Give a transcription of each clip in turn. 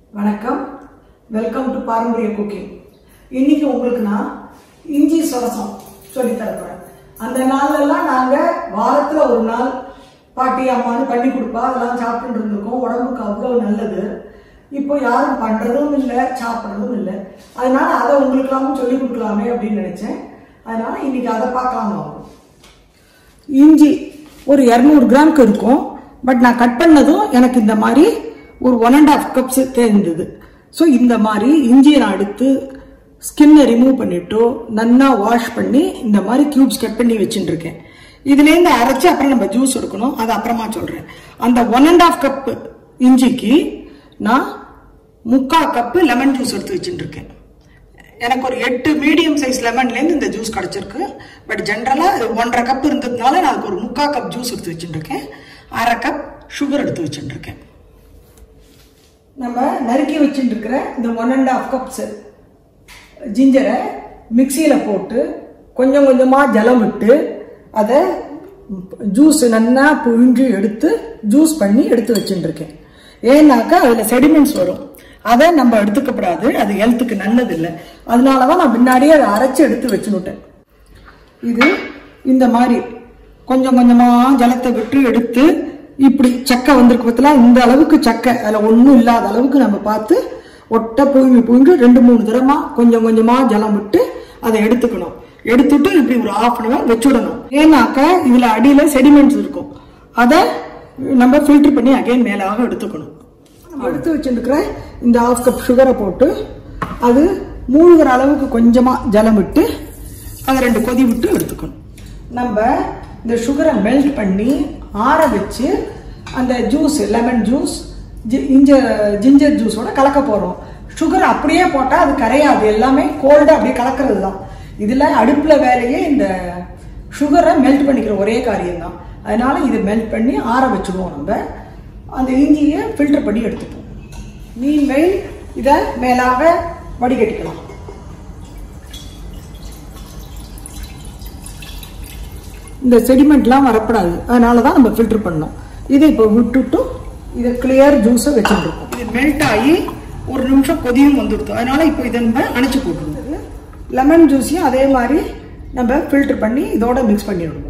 வணக்கம் welcome to பாரம்பரிய cooking இன்னைக்கு உங்களுக்கு நான் இஞ்சி சொரசம் சொல்லி தரப்போறேன் அந்த நாள்லலாம் நாங்க வாரத்துல ஒரு நாள் பாட்டி அம்மான்னு பண்ணி கொடுப்பா அதெல்லாம் சாப்பிட்டு இருந்திருக்கோம் உடம்புக்கு அவ்வளவு நல்லது இப்போ யாரும் பண்றதும் இல்லை சாப்பிட்றதும் இல்லை அதனால அதை உங்களுக்கெல்லாமும் சொல்லி கொடுக்கலாமே அப்படின்னு நினைச்சேன் அதனால இன்னைக்கு அதை பார்க்கலாம் வாங்க. இஞ்சி ஒரு இரநூறு கிராம்க்கு இருக்கும் பட் நான் கட் பண்ணதும் எனக்கு இந்த மாதிரி ஒரு ஒன் அண்ட் ஆஃப் கப்ஸ் தேர்ந்தது ஸோ இந்த மாதிரி இஞ்சியை நான் எடுத்து ஸ்கின்னை ரிமூவ் பண்ணிட்டு நன்னா வாஷ் பண்ணி இந்த மாதிரி கியூப்ஸ் கட் பண்ணி வச்சுட்டு இருக்கேன் இதுலேருந்து அரைச்சு அப்புறம் நம்ம ஜூஸ் எடுக்கணும் அது அப்புறமா சொல்றேன் அந்த ஒன் அண்ட் ஆஃப் கப் இஞ்சிக்கு நான் முக்கா கப்பு லெமன் ஜூஸ் எடுத்து வச்சுட்டு இருக்கேன் எனக்கு ஒரு எட்டு மீடியம் சைஸ் லெமன்லேருந்து இந்த ஜூஸ் கிடச்சிருக்கு பட் ஜென்ரலாக ஒன்றரை கப் இருந்ததுனால நான் அதுக்கு ஒரு முக்கால் கப் ஜூஸ் எடுத்து வச்சுட்டுருக்கேன் அரை கப் சுகர் எடுத்து வச்சுட்டுருக்கேன் நம்ம நறுக்கி வச்சுட்டுருக்கிற இந்த ஒன் அண்ட் ஆஃப் கப்ஸ் ஜிஞ்சரை மிக்சியில் போட்டு கொஞ்சம் கொஞ்சமாக ஜலம் விட்டு அதை ஜூஸ் நல்லா புழிஞ்சு எடுத்து ஜூஸ் பண்ணி எடுத்து வச்சுட்டுருக்கேன் ஏன்னாக்கா அதில் செடிமெண்ட்ஸ் வரும் அதை நம்ம எடுத்துக்கப்படாது அது ஹெல்த்துக்கு நல்லது இல்லை அதனால தான் நான் முன்னாடியே அதை அரைச்சி எடுத்து வச்சுனுட்டேன் இது இந்த மாதிரி கொஞ்சம் கொஞ்சமாக ஜலத்தை விட்டு எடுத்து இப்படி சக்கை வந்திருக்கு பார்த்தீங்களா இந்த அளவுக்கு சக்கை அதில் ஒன்றும் இல்லாத அளவுக்கு நம்ம பார்த்து ஒட்டை புழுங்கி புழுங்கி ரெண்டு மூணு தரமா கொஞ்சம் கொஞ்சமாக ஜலம் விட்டு அதை எடுத்துக்கணும் எடுத்துட்டு இப்படி ஒரு ஆஃப் அன் ஹவர் வச்சுடணும் ஏன்னாக்கா இதில் அடியில் செடிமெண்ட்ஸ் இருக்கும் அதை நம்ம ஃபில்டர் பண்ணி அகைன் மேலாக எடுத்துக்கணும் நம்ம எடுத்து வச்சுருக்கிற இந்த ஹாஃப் கப் சுகரை போட்டு அது மூழ்கிற அளவுக்கு கொஞ்சமாக ஜலம் விட்டு அதை ரெண்டு கொதி விட்டு எடுத்துக்கணும் நம்ம இந்த சுகரை மெல்ட் பண்ணி ஆற வச்சு அந்த ஜூஸ் லெமன் ஜூஸ் இஞ்ச ஜிஞ்சர் ஜூஸோட கலக்க போகிறோம் சுகர் அப்படியே போட்டால் அது கரையாது எல்லாமே கோல்டாக அப்படியே கலக்கிறது தான் இதில் அடுப்பில் வேலையே இந்த சுகரை மெல்ட் பண்ணிக்கிற ஒரே காரியம்தான் அதனால இதை மெல்ட் பண்ணி ஆற வச்சுடுவோம் நம்ம அந்த இஞ்சியை ஃபில்டர் பண்ணி எடுத்துப்போம் மீன்வெயில் இதை மேலாக வடிகட்டிக்கலாம் இந்த செடிமெண்ட்லாம் வரக்கூடாது அதனால தான் நம்ம ஃபில்டர் பண்ணோம் இதை இப்போ விட்டுட்டு இதை கிளியர் ஜூஸை வச்சுருக்கோம் இது மெல்ட் ஆகி ஒரு நிமிஷம் கொதியும் வந்துடுது அதனால இப்போ இதை நம்ம அணைச்சி போட்டுருவோம் லெமன் ஜூஸையும் அதே மாதிரி நம்ம ஃபில்டர் பண்ணி இதோட மிக்ஸ் பண்ணிவிடுவோம்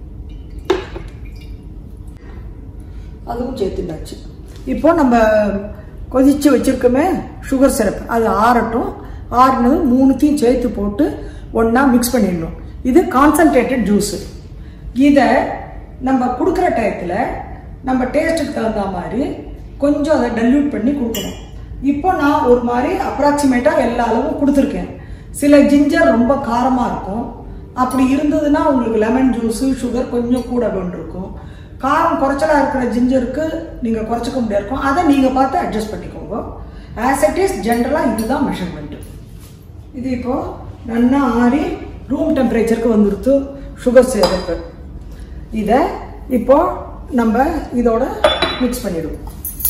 அதுவும் சேர்த்துட்டாச்சு இப்போ நம்ம கொதிச்சு வச்சிருக்கோமே சுகர் சிரப் அது ஆறட்டும் ஆறுனதும் மூணுத்தையும் சேர்த்து போட்டு ஒன்றா மிக்ஸ் பண்ணிடணும் இது கான்சன்ட்ரேட்டட் ஜூஸு இதை நம்ம கொடுக்குற டயத்தில் நம்ம டேஸ்ட்டுக்கு தகுந்த மாதிரி கொஞ்சம் அதை டல்யூட் பண்ணி கொடுக்கணும் இப்போ நான் ஒரு மாதிரி அப்ராக்சிமேட்டாக எல்லா அளவும் கொடுத்துருக்கேன் சில ஜிஞ்சர் ரொம்ப காரமாக இருக்கும் அப்படி இருந்ததுன்னா உங்களுக்கு லெமன் ஜூஸு சுகர் கொஞ்சம் கூட வேண்டியிருக்கும் காரம் குறைச்சலாக இருக்கிற ஜிஞ்சருக்கு நீங்கள் குறைச்சிக்க முடியாது அதை நீங்கள் பார்த்து அட்ஜஸ்ட் பண்ணிக்கோங்க ஆஸ் இட் இஸ் ஜென்ரலாக இதுதான் மெஷர்மெண்ட்டு இது இப்போது நல்லா ஆறி ரூம் டெம்பரேச்சருக்கு வந்துடுத்து சுகர் சேருக்கு இதை இப்போ நம்ம இதோட மிக்ஸ் பண்ணிடுவோம்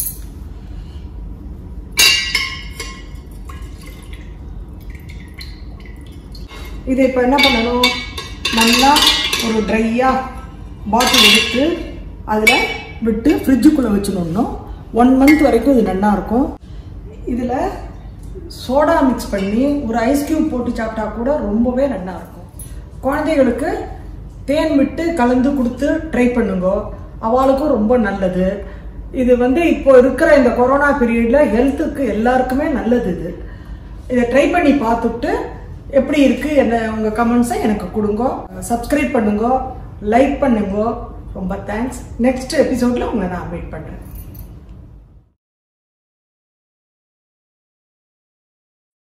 இதை இப்போ என்ன பண்ணணும் நல்லா ஒரு ட்ரையாக பாட்டில் எடுத்து அதில் விட்டு ஃப்ரிட்ஜுக்குள்ளே வச்சுடணும் ஒன் மந்த் வரைக்கும் இது நல்லா இருக்கும் இதில் சோடா மிக்ஸ் பண்ணி ஒரு ஐஸ் கியூப் போட்டு சாப்பிட்டா கூட ரொம்பவே நல்லா இருக்கும் குழந்தைகளுக்கு தேன் விட்டு கலந்து கொடுத்து ட்ரை பண்ணுங்க அவளுக்கும் ரொம்ப நல்லது இது வந்து இப்போ இருக்கிற இந்த கொரோனா பீரியடில் ஹெல்த்துக்கு எல்லாருக்குமே நல்லது இது இதை ட்ரை பண்ணி பார்த்துட்டு எப்படி இருக்கு என்ன உங்கள் கமெண்ட்ஸை எனக்கு கொடுங்க சப்ஸ்கிரைப் பண்ணுங்க லைக் பண்ணுங்க ரொம்ப தேங்க்ஸ் நெக்ஸ்ட் எபிசோடில் உங்களை நான் மீட் பண்ணுறேன்